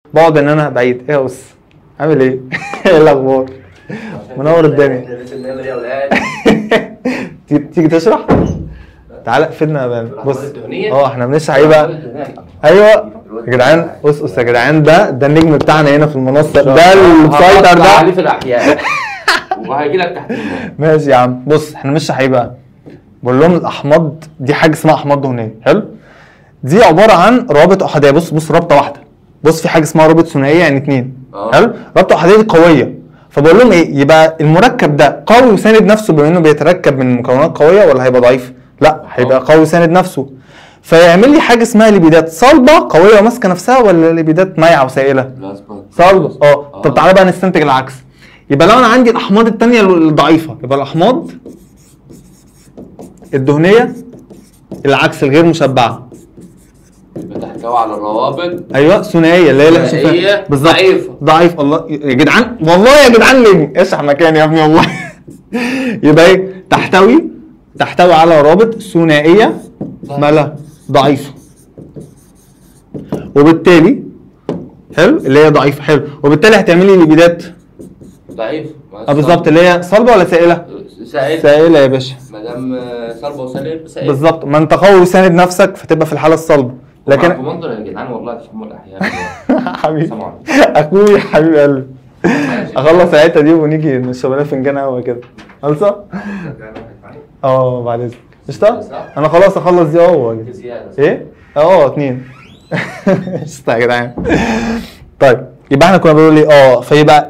بقعد ان انا بعيد ايه يا اس عامل ايه ايه الاخبار منور الدنيا. احنا لازم نعمل ايه يا اولاد؟ تيجي تيجي تشرح تعالى فيدنا يا مان بص الأحماض الدهنية؟ اه احنا بنشرح ايه بقى ايوه يا جدعان بص بص يا جدعان ده ده النجم بتاعنا هنا في المنصه ده السايتر هقطع عليه ده في الاحياء وهيجي لك تحت الماء. ماشي يا عم بص احنا بنشرح ايه بقى بقول لهم الاحماض دي حاجه اسمها احماض دهنيه حلو دي عباره عن روابط احاديه بص بص رابطه واحده بص في حاجه اسمها رابط ثنائيه يعني اتنين اه. حلو رابطه احاديه دي قويه فبقول لهم ايه يبقى المركب ده قوي وساند نفسه بما انه بيتركب من مكونات قويه ولا هيبقى ضعيف لا هيبقى قوي وساند نفسه فيعمل لي حاجه اسمها ليبيدات صلبه قويه وماسكه نفسها ولا ليبيدات مايعه وسائله لا اصبر صلبه اه طب تعالى بقى نستنتج العكس يبقى لو انا عندي الاحماض التانية الضعيفه يبقى الاحماض الدهنيه العكس الغير مشبعه يبقى تحتوي على الروابط ايوه ثنائيه اللي هي اللي احنا ثنائية شايفينها. بالظبط ضعيفة. ضعيف الله يا جدعان والله يا جدعان ليه اشرح مكاني يا ابني والله يبقى ايه تحتوي تحتوي على روابط ثنائيه مالها ضعيفه وبالتالي حلو اللي هي ضعيفه حلو وبالتالي هتعملي لي ليبيدات ضعيف اه بالظبط اللي هي صلبه ولا سائله؟ سائل سائله يا باشا ما دام صلبه وسائل سائل بالظبط ما انت قوي وساند نفسك فتبقى في الحاله الصلبه لكن لكن منظر يا جدعان والله تفهموا الاحياء حبيبي سمعوا اخوي حبيب قلبي اخلص الحته دي ونيجي نشرب لنا فنجان قهوه كده خلصه؟ اه بعد اذنك قشطه؟ انا خلاص اخلص دي اهو واجي. زياده ايه؟ اه اتنين قشطه يا جدعان طيب يبقى احنا كنا بنقول ايه اه فيبقى